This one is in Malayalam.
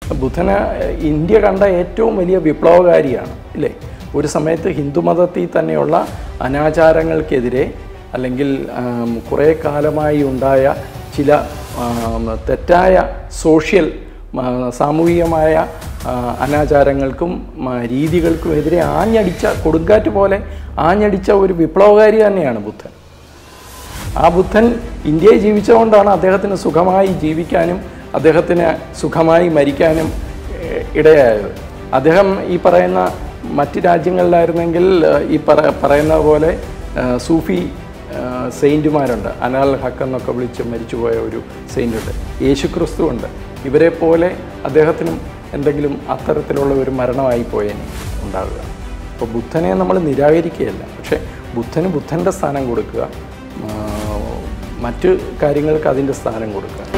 ബുദ്ധന് ഇന്ത്യ കണ്ട ഏറ്റവും വലിയ വിപ്ലവകാരിയാണ് ഇല്ലേ ഒരു സമയത്ത് ഹിന്ദുമതത്തിൽ തന്നെയുള്ള അനാചാരങ്ങൾക്കെതിരെ അല്ലെങ്കിൽ ആം, കുറേ കാലമായി ഉണ്ടായ ചില ആം, തെറ്റായ സോഷ്യൽ ആ, സാമൂഹികമായ ആ, അനാചാരങ്ങൾക്കും ആ, രീതികൾക്കും എതിരെ ആഞ്ഞടിച്ച കൊടുങ്കാറ്റ് പോലെ ആഞ്ഞടിച്ച ഒരു വിപ്ലവകാരി തന്നെയാണ് ബുദ്ധൻ ആ ബുദ്ധൻ ഇന്ത്യയിൽ ജീവിച്ചുകൊണ്ടാണ് അദ്ദേഹത്തിന് സുഖമായി ജീവിക്കാനും അദ്ദേഹത്തിന് സുഖമായി മരിക്കാനും ഏഹ്, ഇടയായത് അദ്ദേഹം ഈ പറയുന്ന മറ്റ് രാജ്യങ്ങളിലായിരുന്നെങ്കിൽ ഏഹ്, ഈ പറ പറയുന്ന പോലെ ഏഹ്, സൂഫി ഏഹ്, സെയിൻറ്റുമാരുണ്ട് അനാൽ ഹക്ക് എന്നൊക്കെ വിളിച്ച് മരിച്ചുപോയ ഒരു സെയിൻ്റുണ്ട് യേശു ക്രിസ്തു ഉണ്ട് ഇവരെ പോലെ അദ്ദേഹത്തിനും എന്തെങ്കിലും അത്തരത്തിലുള്ള ഒരു മരണമായി പോയേനെ ഉണ്ടാവുക അപ്പോൾ ബുദ്ധനെ നമ്മൾ നിരാകരിക്കുകയല്ല പക്ഷേ ബുദ്ധന് ബുദ്ധൻ്റെ സ്ഥാനം കൊടുക്കുക ആ, മറ്റ് കാര്യങ്ങൾക്ക് അതിൻ്റെ സ്ഥാനം കൊടുക്കുക